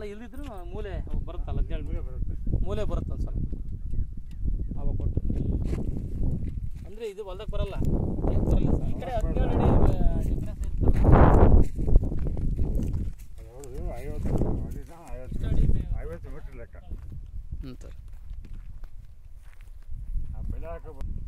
ಇಲ್ದಿದ್ರು ಮೂಲೆ ಬರುತ್ತಲ್ಲ ಹದಿನೇಳು ಮೂಲೆ ಬರುತ್ತೆ ಮೂಲೆ ಬರುತ್ತೆ ಒಂದು ಸ್ವಲ್ಪ ಅವಾಗ ಕೊಟ್ಟು ಅಂದರೆ ಇದು ಹೊಲ್ದಕ್ಕೆ ಬರಲ್ಲ ಏನ್ ಬರಲ್ಲ ಸರ್ ಈ ಕಡೆ ಹದಿನೇಳು ಅಡಿ ಡಿಫ್ರೆನ್ಸ್ ಇರ್ತಲ್ಲ ಅದು ಹೌದು ಐವತ್ತು ಅಡಿನ ಐವತ್ತು ಎಷ್ಟು ಅಡಿ ಇದೆ? ಐವತ್ತು ಮೀಟ್ರ್ ಲೆಕ್ಕ ಹ್ಞೂ ಸರ್ ಆ ಬೆಳೆ ಹಾಕೋ